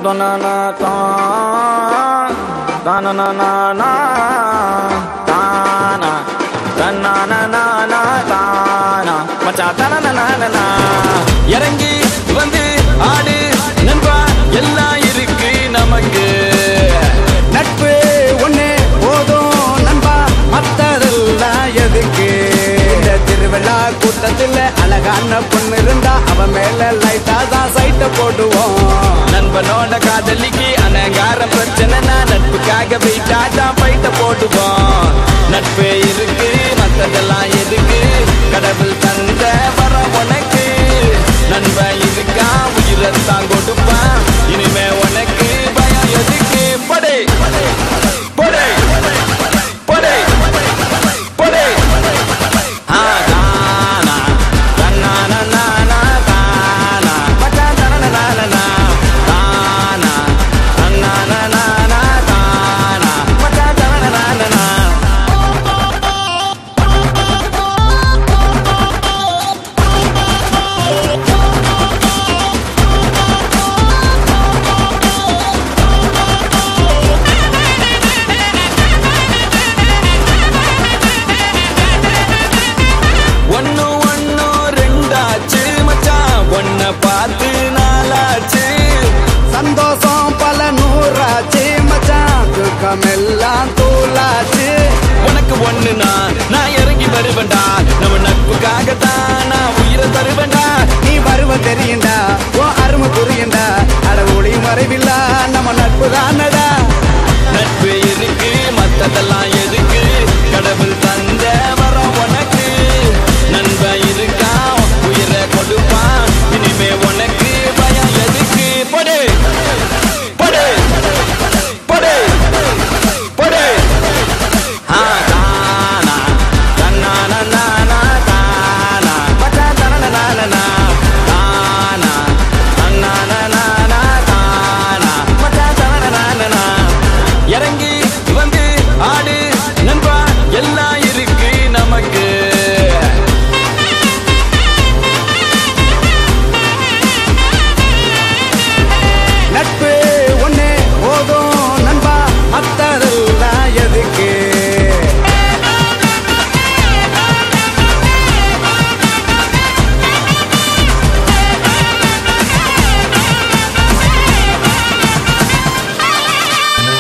தனனா தான் தனனா தானா தன்னானா தானா மச்சான் தனனா இறங்கி வந்து ஆடு நண்பா எல்லாம் இருக்கு நமக்கு நட்பு ஒண்ணு போதும் நண்பா மத்ததெல்லாம் எதுக்கு இந்த திருவிழா கூட்டத்துல அழகான பொண்ணு இருந்தா அவன் மேல லைட்டா தான் சைட்ட போடுவோம் நண்பனோட காதலிக்கு அனகார பிரச்சனைனா நட்புக்காக போயிட்டா தான் பைட்ட போட்டுவோம் நட்பு இருக்கு மத்ததெல்லாம் எதுக்கு